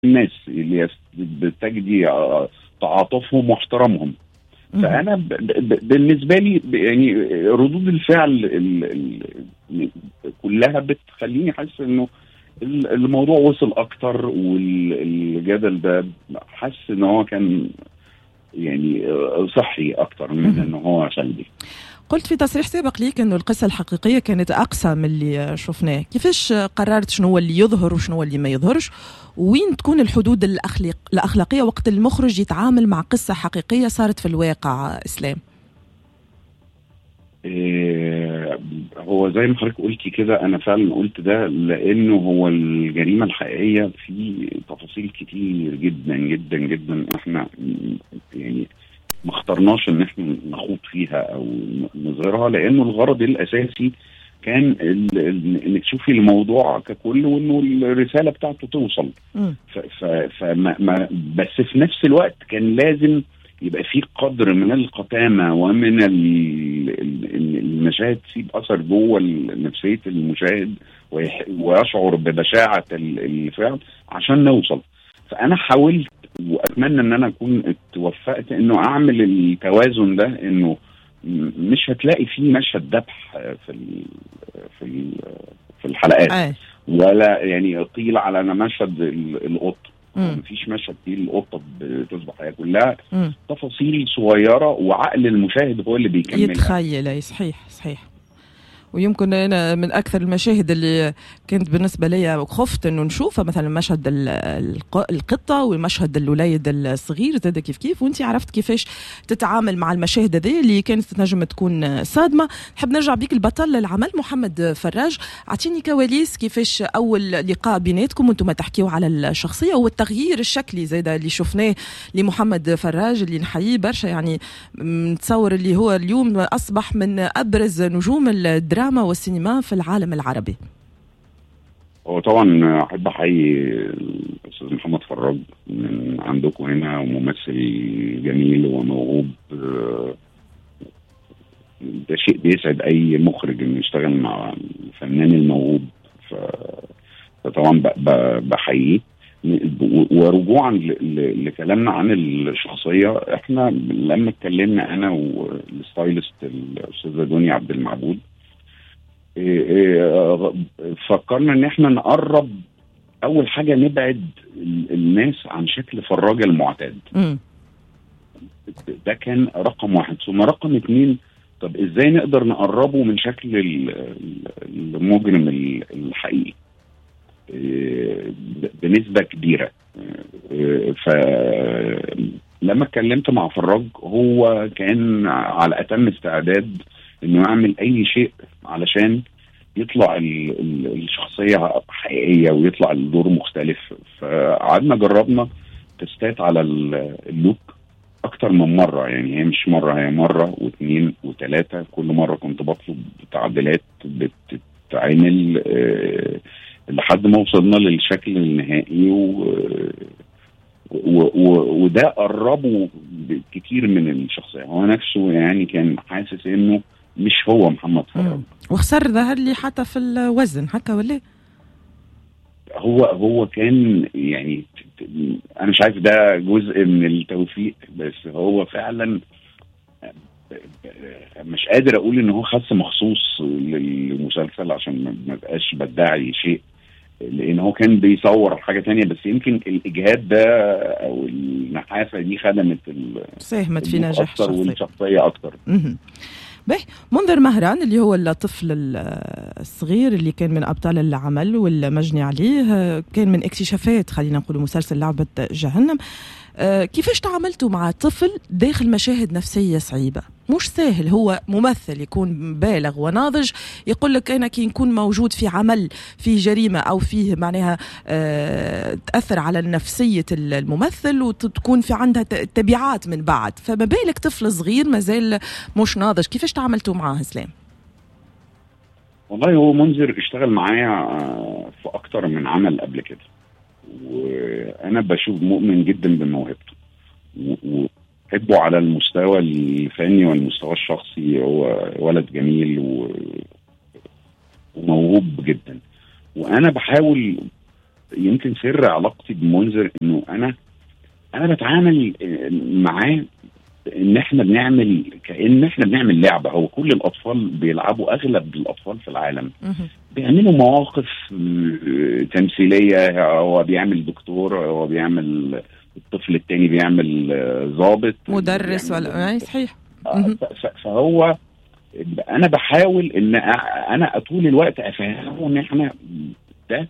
الناس اللي بتجدي تعاطفهم واحترامهم فانا ب ب بالنسبه لي يعني ردود الفعل ال ال كلها بتخليني حاسس انه الموضوع وصل اكتر والجدل ده حاسس ان هو كان يعني صحي اكتر من ان هو سلبي قلت في تصريح سابق ليك انه القصه الحقيقيه كانت اقصى من اللي شفناه كيفاش قررت شنو هو اللي يظهر وشنو اللي ما يظهرش وين تكون الحدود الأخلاق الاخلاقيه وقت المخرج يتعامل مع قصه حقيقيه صارت في الواقع اسلام إيه هو زي ما حضرتك قلتي كده انا فعلا قلت ده لانه هو الجريمه الحقيقيه في تفاصيل كتير جدا جدا جدا احنا يعني ما اخترناش ان احنا نخوض فيها او نظهرها لانه الغرض الاساسي كان انك تشوفي الموضوع ككل وانه الرساله بتاعته توصل فما بس في نفس الوقت كان لازم يبقى في قدر من القتامه ومن المشاهد تسيب اثر جوه نفسيه المشاهد ويشعر ببشاعه الفعل عشان نوصل فانا حاولت واتمنى ان انا اكون اتوفقت انه اعمل التوازن ده انه مش هتلاقي فيه مشهد ذبح في ال في ال في الحلقات أي. ولا يعني قيل على انا مشهد القط مفيش مشهد فيه القطه بتصبح هي كلها مم. تفاصيل صغيره وعقل المشاهد هو اللي بيكملها يتخيل اي صحيح صحيح ويمكن انا من اكثر المشاهد اللي كانت بالنسبه لي خفت انه نشوفها مثلا مشهد القطه ومشهد الوليد الصغير زاد كيف كيف وانت عرفت كيفاش تتعامل مع المشاهد هذه اللي كانت تنجم تكون صادمه نحب نرجع بيك البطل للعمل محمد فراج اعطيني كواليس كيفاش اول لقاء بيناتكم وانتم تحكيوا على الشخصيه والتغيير الشكلي زاد اللي شفناه لمحمد فراج اللي نحييه برشا يعني نتصور اللي هو اليوم اصبح من ابرز نجوم الدراما الدراما والسينما في العالم العربي هو طبعا احب احيي الاستاذ محمد فراج من عندكم هنا وممثل جميل وموهوب ده شيء بيسعد اي مخرج انه يشتغل مع الفنان الموهوب فطبعا بحييه ورجوعا لكلامنا عن الشخصيه احنا لما اتكلمنا انا والستايلست الاستاذه دنيا عبد المعبود إيه، إيه، فكرنا ان احنا نقرب اول حاجه نبعد الناس عن شكل فراج المعتاد ده كان رقم واحد ثم رقم اثنين طب ازاي نقدر نقربه من شكل المجرم الحقيقي إيه، بنسبه كبيره فلما اتكلمت مع فراج هو كان على اتم استعداد انه يعمل اي شيء علشان يطلع الشخصيه حقيقيه ويطلع الدور مختلف فقعدنا جربنا تستات على اللوك اكتر من مره يعني هي مش مره هي مره واثنين وثلاثه كل مره كنت بطلب تعديلات بتتعمل أه لحد ما وصلنا للشكل النهائي و و و وده قربه كتير من الشخصيه هو نفسه يعني كان حاسس انه مش هو محمد فراج وخسر ظهر لي حتى في الوزن هكا ولا هو هو كان يعني انا مش عارف ده جزء من التوفيق بس هو فعلا مش قادر اقول ان هو خس مخصوص للمسلسل عشان ما بقاش بدعي شيء لان هو كان بيصور حاجه تانية بس يمكن الاجهاد ده او النحافه دي خدمت ساهمت في نجاح الشخصيه والشخصيه اكتر به منذر مهران اللي هو الطفل الصغير اللي كان من ابطال العمل والمجني عليه كان من اكتشافات خلينا نقول مسلسل لعبه جهنم آه، كيفاش تعاملتوا مع طفل داخل مشاهد نفسيه صعيبه مش سهل هو ممثل يكون بالغ وناضج يقول لك انا كي نكون موجود في عمل فيه جريمه او فيه معناها أه تاثر على نفسيه الممثل وتكون في عندها تبعات من بعد فما بالك طفل صغير مازال مش ناضج كيفاش تعاملتوا معاه اسلام والله هو منذر اشتغل معايا آه، في اكتر من عمل قبل كده وانا بشوف مؤمن جدا بموهبته وحبه على المستوى الفني والمستوى الشخصي هو ولد جميل و... وموهوب جدا وانا بحاول يمكن سر علاقتي بمنذر انه انا انا بتعامل آه، معاه ان احنا بنعمل كان احنا بنعمل لعبه هو كل الاطفال بيلعبوا اغلب الاطفال في العالم مهم. بيعملوا مواقف آه، تمثيليه هو بيعمل دكتور هو بيعمل الطفل التاني بيعمل آه، ضابط مدرس بيعمل- ولا أي صحيح آه، مهم. ف- ف- فهو انا بحاول ان أ- انا طول الوقت افهمه ان احنا ده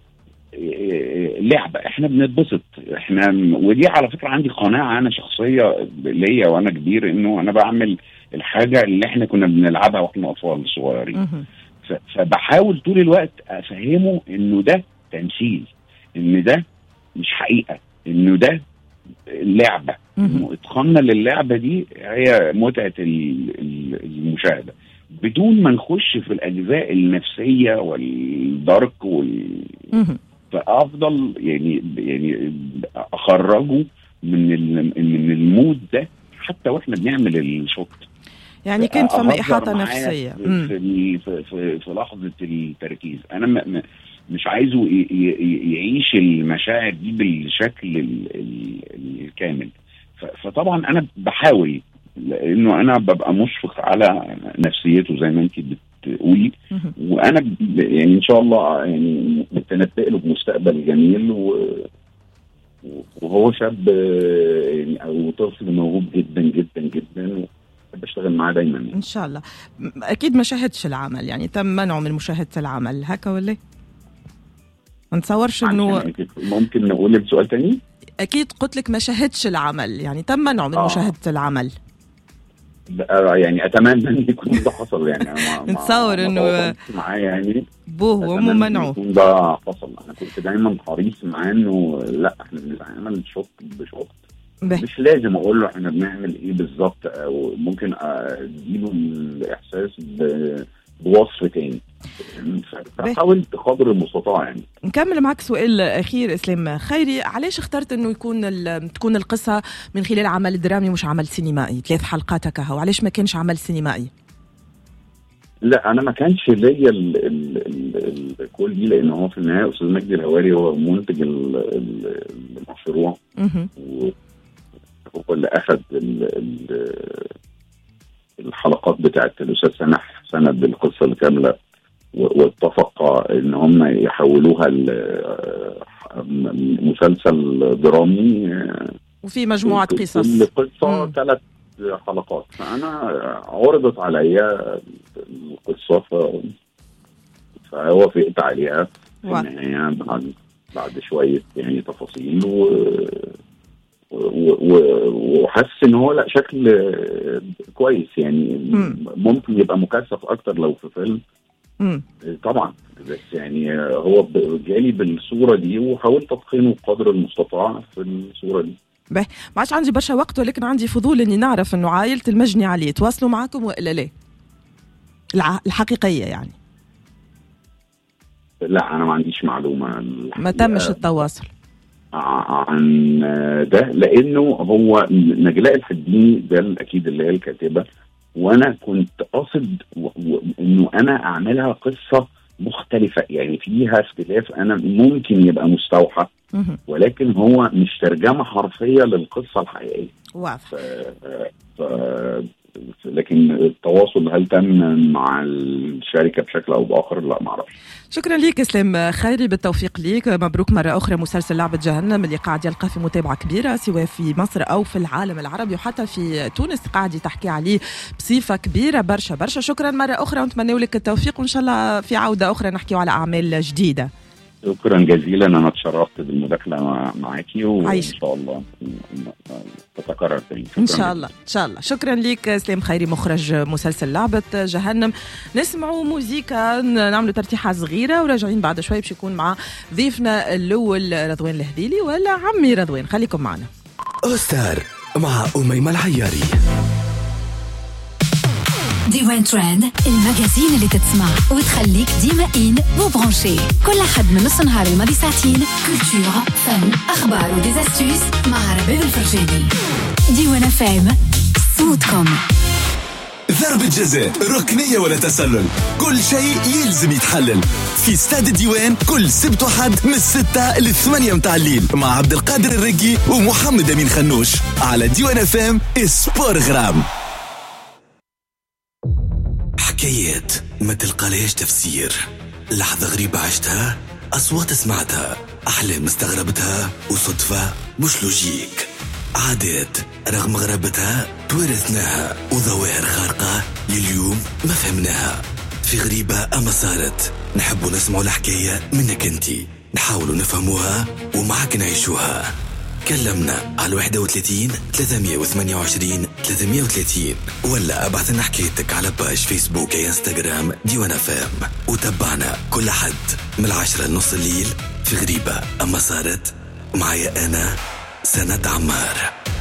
إيه، لعبه احنا بنتبسط احنا ودي على فكره عندي قناعه انا شخصيه ليا وانا كبير انه انا بعمل الحاجه اللي احنا كنا بنلعبها واحنا اطفال صغيرين مهم. ف- فبحاول طول الوقت افهمه انه ده تمثيل ان ده مش حقيقه انه ده لعبه مهم. انه اتقنا للعبه دي هي متعه ال- ال- المشاهده بدون ما نخش في الاجزاء النفسيه والدارك وال مهم. فافضل يعني يعني اخرجه من ال- من المود ده حتى واحنا بنعمل الشوط يعني كانت فما أهزر إحاطة معاه نفسية في, مم. في, في, في, في لحظه التركيز انا م م مش عايزه ي- ي- يعيش المشاعر دي بالشكل ال ال الكامل ف- فطبعا انا بحاول لانه انا ببقى مشفق على نفسيته زي ما انت بتقولي مهم. وانا ب- يعني ان شاء الله يعني متنبئ له بمستقبل جميل و وهو شاب آه، يعني او طفل موهوب جدا جدا جدا وبحب اشتغل معاه دايما يعني. إن شاء الله م- أكيد ما شاهدش العمل يعني تم منعه من مشاهدة العمل هكا ولا إيه؟ ما نتصورش انه يعني ممكن نقول لك سؤال تاني؟ اكيد قلت لك ما شاهدش العمل يعني تم منعه من آه. مشاهده العمل آه، يعني اتمنى ان يكون ده حصل يعني أنا ما- ما- نتصور ما إنه- تواصلتش معاه يعني بوه وامه أتمنى إن منعه يكون ده حصل انا كنت دايما حريص معاه انه لا احنا بنتعامل شوط بشوط به. مش لازم اقول له احنا بنعمل ايه بالظبط او ممكن اديله الاحساس ب- بوصف تاني فحاولت قدر المستطاع يعني نكمل معك سؤال اخير اسلام خيري علاش اخترت انه يكون ال- تكون القصه من خلال عمل درامي مش عمل سينمائي ثلاث حلقات هكا وعلاش ما كانش عمل سينمائي لا انا ما كانش ليا ال- ال- ال- الكل دي لان هو في النهايه استاذ مجدي الهواري هو منتج ال- ال- المشروع مهم. وهو اللي اخذ ال- ال- الحلقات بتاعت الاستاذ سامح سند القصه الكامله و- واتفق ان هم يحولوها لمسلسل درامي وفي مجموعه كل قصص قصه مم. ثلاث حلقات فانا عرضت عليا القصه ف- فوافقت عليها في واو. النهايه بعد بعد شويه يعني تفاصيل و و- و- وحاسس ان هو لا شكل كويس يعني مم. ممكن يبقى مكثف اكتر لو في فيلم مم. طبعا بس يعني هو ب- جالي بالصوره دي وحاولت اتقنه قدر المستطاع في الصوره دي ما عادش عندي برشا وقت ولكن عندي فضول اني نعرف انه عائله المجني عليه تواصلوا معكم والا لا الع... الحقيقيه يعني لا انا ما عنديش معلومه ما تمش التواصل عن ده لانه هو نجلاء الحديني ده اكيد اللي هي الكاتبه وانا كنت قاصد و- و- انه انا اعملها قصه مختلفه يعني فيها اختلاف انا ممكن يبقى مستوحى مهم. ولكن هو مش ترجمه حرفيه للقصه الحقيقيه واضح ف... ف... لكن التواصل هل تم مع الشركه بشكل او باخر لا ما اعرفش شكرا لك اسلام خيري بالتوفيق ليك مبروك مره اخرى مسلسل لعبه جهنم اللي قاعد يلقى في متابعه كبيره سواء في مصر او في العالم العربي وحتى في تونس قاعد تحكي عليه بصفه كبيره برشا برشا شكرا مره اخرى ونتمنى لك التوفيق وان شاء الله في عوده اخرى نحكيو على اعمال جديده شكرا جزيلا انا اتشرفت بالمداخله مع- معاكي وان عايش. شاء الله تتكرر تاني ان شكراً شاء الله ان شاء الله شكرا لك اسلام خيري مخرج مسلسل لعبه جهنم نسمعوا موزيكا نعملوا ترتيحه صغيره وراجعين بعد شوي باش يكون مع ضيفنا الاول رضوان الهذيلي ولا عمي رضوان خليكم معنا أوستار مع أميمة العياري ديوان ترند المجازين اللي تتسمع وتخليك ديما ان وبرونشي كل حد من نص نهار الماضي ساعتين كولتور فن اخبار وديزاستوس مع رباب الفرجاني ديوان فام صوتكم ضربة جزاء ركنية ولا تسلل كل شيء يلزم يتحلل في استاد الديوان كل سبت وحد من الستة للثمانية متاع الليل مع عبد القادر الرقي ومحمد أمين خنوش على ديوان اف ام سبور غرام حكايات ما تلقالهاش تفسير لحظة غريبة عشتها أصوات سمعتها أحلام استغربتها وصدفة مش لوجيك عادات رغم غرابتها تورثناها وظواهر خارقة لليوم ما فهمناها في غريبة أما صارت نحب نسمع الحكاية منك انتي نحاول نفهموها ومعك نعيشوها كلمنا على 31 328 330 ولا ابعث لنا حكايتك على باج فيسبوك يا انستغرام ديوانا فام وتبعنا كل حد من العشرة لنص الليل في غريبة أما صارت معايا أنا سند عمار